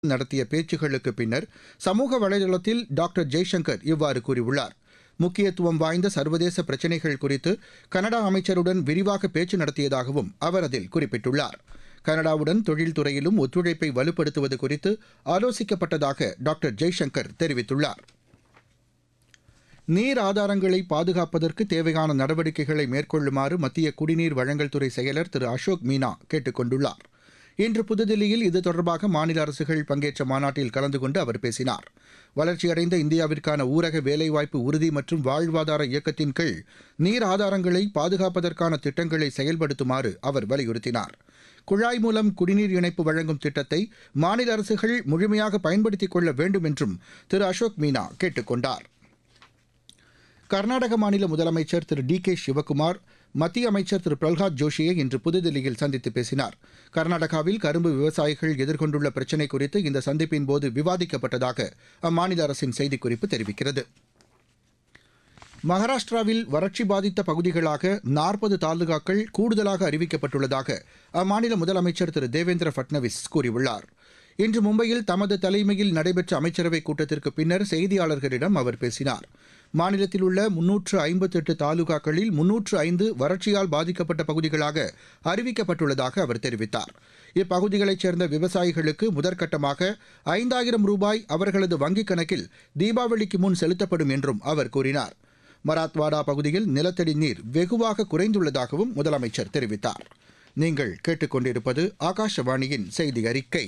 நடத்திய பேச்சுகளுக்கு பின்னர் சமூக வலைதளத்தில் டாக்டர் ஜெய்சங்கர் இவ்வாறு கூறியுள்ளார் முக்கியத்துவம் வாய்ந்த சர்வதேச பிரச்சினைகள் குறித்து கனடா அமைச்சருடன் விரிவாக பேச்சு நடத்தியதாகவும் அவர் அதில் குறிப்பிட்டுள்ளார் கனடாவுடன் தொழில்துறையிலும் ஒத்துழைப்பை வலுப்படுத்துவது குறித்து ஆலோசிக்கப்பட்டதாக டாக்டர் ஜெய்சங்கர் தெரிவித்துள்ளார் நீர் ஆதாரங்களை பாதுகாப்பதற்கு தேவையான நடவடிக்கைகளை மேற்கொள்ளுமாறு மத்திய குடிநீர் வழங்கல் துறை செயலர் திரு அசோக் மீனா கேட்டுக் கொண்டுள்ளார் இன்று புதுதில்லியில் இது தொடர்பாக மாநில அரசுகள் பங்கேற்ற மாநாட்டில் கலந்து கொண்டு அவர் பேசினார் வளர்ச்சியடைந்த இந்தியாவிற்கான ஊரக வேலைவாய்ப்பு உறுதி மற்றும் வாழ்வாதார இயக்கத்தின் கீழ் நீர் ஆதாரங்களை பாதுகாப்பதற்கான திட்டங்களை செயல்படுத்துமாறு அவர் வலியுறுத்தினார் குழாய் மூலம் குடிநீர் இணைப்பு வழங்கும் திட்டத்தை மாநில அரசுகள் முழுமையாக பயன்படுத்திக் கொள்ள வேண்டும் என்றும் திரு அசோக் மீனா கேட்டுக் கொண்டார் கர்நாடக மாநில முதலமைச்சர் திரு டி கே சிவக்குமார் மத்திய அமைச்சர் திரு பிரல்ஹாத் ஜோஷியை இன்று புதுதில்லியில் சந்தித்து பேசினார் கர்நாடகாவில் கரும்பு விவசாயிகள் எதிர்கொண்டுள்ள பிரச்சினை குறித்து இந்த சந்திப்பின் போது விவாதிக்கப்பட்டதாக அம்மாநில அரசின் செய்திக்குறிப்பு தெரிவிக்கிறது மகாராஷ்டிராவில் வறட்சி பாதித்த பகுதிகளாக நாற்பது தாலுகாக்கள் கூடுதலாக அறிவிக்கப்பட்டுள்ளதாக அம்மாநில முதலமைச்சர் திரு தேவேந்திர ஃபட்னவிஸ் கூறியுள்ளார் இன்று மும்பையில் தமது தலைமையில் நடைபெற்ற அமைச்சரவைக் கூட்டத்திற்கு பின்னர் செய்தியாளர்களிடம் அவர் பேசினார் மாநிலத்தில் உள்ள முன்னூற்று ஐம்பத்தெட்டு தாலுகாக்களில் முன்னூற்று ஐந்து வறட்சியால் பாதிக்கப்பட்ட பகுதிகளாக அறிவிக்கப்பட்டுள்ளதாக அவர் தெரிவித்தார் இப்பகுதிகளைச் சேர்ந்த விவசாயிகளுக்கு முதற்கட்டமாக ஐந்தாயிரம் ரூபாய் அவர்களது வங்கிக் கணக்கில் தீபாவளிக்கு முன் செலுத்தப்படும் என்றும் அவர் கூறினார் மராத்வாடா பகுதியில் நிலத்தடி நீர் வெகுவாக குறைந்துள்ளதாகவும் முதலமைச்சர் தெரிவித்தார் நீங்கள் கேட்டுக்கொண்டிருப்பது ஆகாஷவாணியின் செய்தி அறிக்கை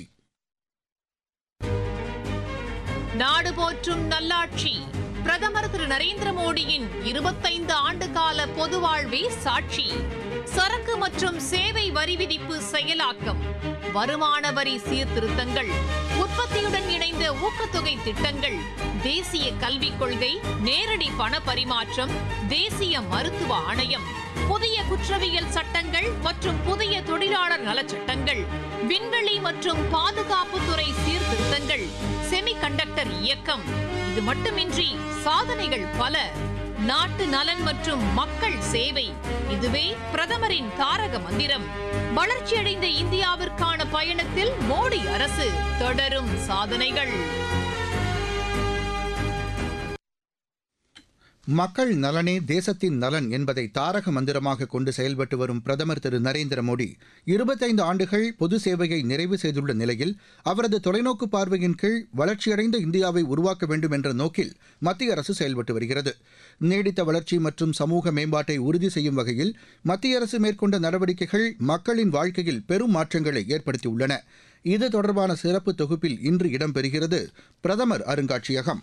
நாடு போற்றும் நல்லாட்சி பிரதமர் திரு நரேந்திர மோடியின் இருபத்தைந்து ஆண்டு கால பொது வாழ்வே சாட்சி சரக்கு மற்றும் சேவை வரி விதிப்பு செயலாக்கம் வருமான வரி சீர்திருத்தங்கள் உற்பத்தியுடன் இணைந்த ஊக்கத்தொகை திட்டங்கள் தேசிய கல்விக் கொள்கை நேரடி பண பரிமாற்றம் தேசிய மருத்துவ ஆணையம் புதிய குற்றவியல் சட்டங்கள் மற்றும் புதிய தொழிலாளர் நலச்சட்டங்கள் விண்வெளி மற்றும் பாதுகாப்புத்துறை சீர்திருத்தங்கள் செமிகண்டக்டர் இயக்கம் இது மட்டுமின்றி சாதனைகள் பல நாட்டு நலன் மற்றும் மக்கள் சேவை இதுவே பிரதமரின் தாரக மந்திரம் வளர்ச்சியடைந்த இந்தியாவிற்கான பயணத்தில் மோடி அரசு தொடரும் சாதனைகள் மக்கள் நலனே தேசத்தின் நலன் என்பதை தாரக மந்திரமாக கொண்டு செயல்பட்டு வரும் பிரதமர் திரு நரேந்திர மோடி இருபத்தைந்து ஆண்டுகள் பொது சேவையை நிறைவு செய்துள்ள நிலையில் அவரது தொலைநோக்கு பார்வையின் கீழ் வளர்ச்சியடைந்த இந்தியாவை உருவாக்க வேண்டும் என்ற நோக்கில் மத்திய அரசு செயல்பட்டு வருகிறது நீடித்த வளர்ச்சி மற்றும் சமூக மேம்பாட்டை உறுதி செய்யும் வகையில் மத்திய அரசு மேற்கொண்ட நடவடிக்கைகள் மக்களின் வாழ்க்கையில் பெரும் மாற்றங்களை ஏற்படுத்தியுள்ளன இது தொடர்பான சிறப்பு தொகுப்பில் இன்று இடம்பெறுகிறது பிரதமர் அருங்காட்சியகம்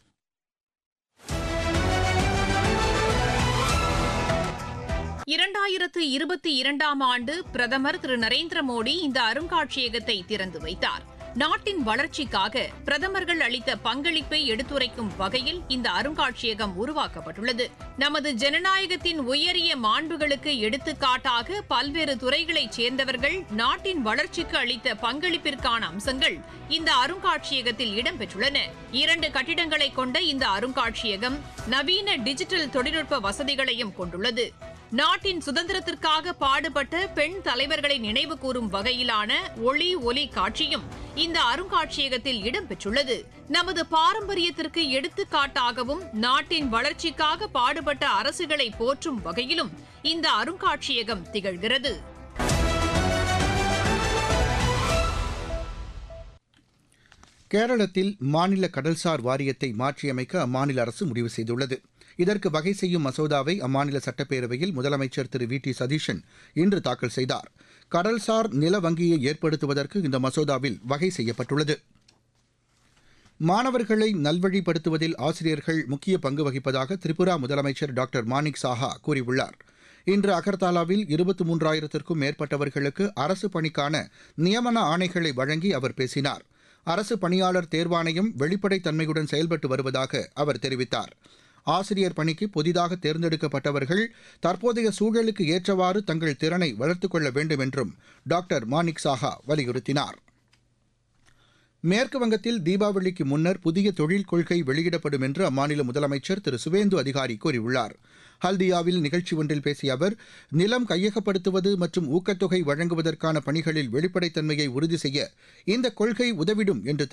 இரண்டாயிரத்து இருபத்தி இரண்டாம் ஆண்டு பிரதமர் திரு நரேந்திர மோடி இந்த அருங்காட்சியகத்தை திறந்து வைத்தார் நாட்டின் வளர்ச்சிக்காக பிரதமர்கள் அளித்த பங்களிப்பை எடுத்துரைக்கும் வகையில் இந்த அருங்காட்சியகம் உருவாக்கப்பட்டுள்ளது நமது ஜனநாயகத்தின் உயரிய மாண்புகளுக்கு எடுத்துக்காட்டாக பல்வேறு துறைகளைச் சேர்ந்தவர்கள் நாட்டின் வளர்ச்சிக்கு அளித்த பங்களிப்பிற்கான அம்சங்கள் இந்த அருங்காட்சியகத்தில் இடம்பெற்றுள்ளன இரண்டு கட்டிடங்களை கொண்ட இந்த அருங்காட்சியகம் நவீன டிஜிட்டல் தொழில்நுட்ப வசதிகளையும் கொண்டுள்ளது நாட்டின் சுதந்திரத்திற்காக பாடுபட்ட பெண் தலைவர்களை நினைவு கூறும் வகையிலான ஒளி ஒலி காட்சியும் இந்த அருங்காட்சியகத்தில் இடம்பெற்றுள்ளது நமது பாரம்பரியத்திற்கு எடுத்துக்காட்டாகவும் நாட்டின் வளர்ச்சிக்காக பாடுபட்ட அரசுகளை போற்றும் வகையிலும் இந்த அருங்காட்சியகம் திகழ்கிறது கேரளத்தில் மாநில கடல்சார் வாரியத்தை மாற்றியமைக்க அம்மாநில அரசு முடிவு செய்துள்ளது இதற்கு வகை செய்யும் மசோதாவை அம்மாநில சட்டப்பேரவையில் முதலமைச்சர் திரு வி டி சதீஷன் இன்று தாக்கல் செய்தார் கடல்சார் நில வங்கியை ஏற்படுத்துவதற்கு இந்த மசோதாவில் வகை செய்யப்பட்டுள்ளது மாணவர்களை நல்வழிப்படுத்துவதில் ஆசிரியர்கள் முக்கிய பங்கு வகிப்பதாக திரிபுரா முதலமைச்சர் டாக்டர் மாணிக் சாஹா கூறியுள்ளார் இன்று அகர்தாலாவில் இருபத்தி மூன்றாயிரத்திற்கும் மேற்பட்டவர்களுக்கு அரசு பணிக்கான நியமன ஆணைகளை வழங்கி அவர் பேசினார் அரசு பணியாளர் தேர்வாணையம் வெளிப்படைத்தன்மையுடன் செயல்பட்டு வருவதாக அவர் தெரிவித்தார் ஆசிரியர் பணிக்கு புதிதாக தேர்ந்தெடுக்கப்பட்டவர்கள் தற்போதைய சூழலுக்கு ஏற்றவாறு தங்கள் திறனை வளர்த்துக் கொள்ள வேண்டும் என்றும் டாக்டர் மாணிக் சாஹா வலியுறுத்தினார் மேற்கு வங்கத்தில் தீபாவளிக்கு முன்னர் புதிய தொழில் கொள்கை வெளியிடப்படும் என்று அம்மாநில முதலமைச்சர் திரு சுவேந்து அதிகாரி கூறியுள்ளார் ஹல்தியாவில் நிகழ்ச்சி ஒன்றில் பேசிய அவர் நிலம் கையகப்படுத்துவது மற்றும் ஊக்கத்தொகை வழங்குவதற்கான பணிகளில் வெளிப்படைத்தன்மையை உறுதி செய்ய இந்த கொள்கை உதவிடும் என்று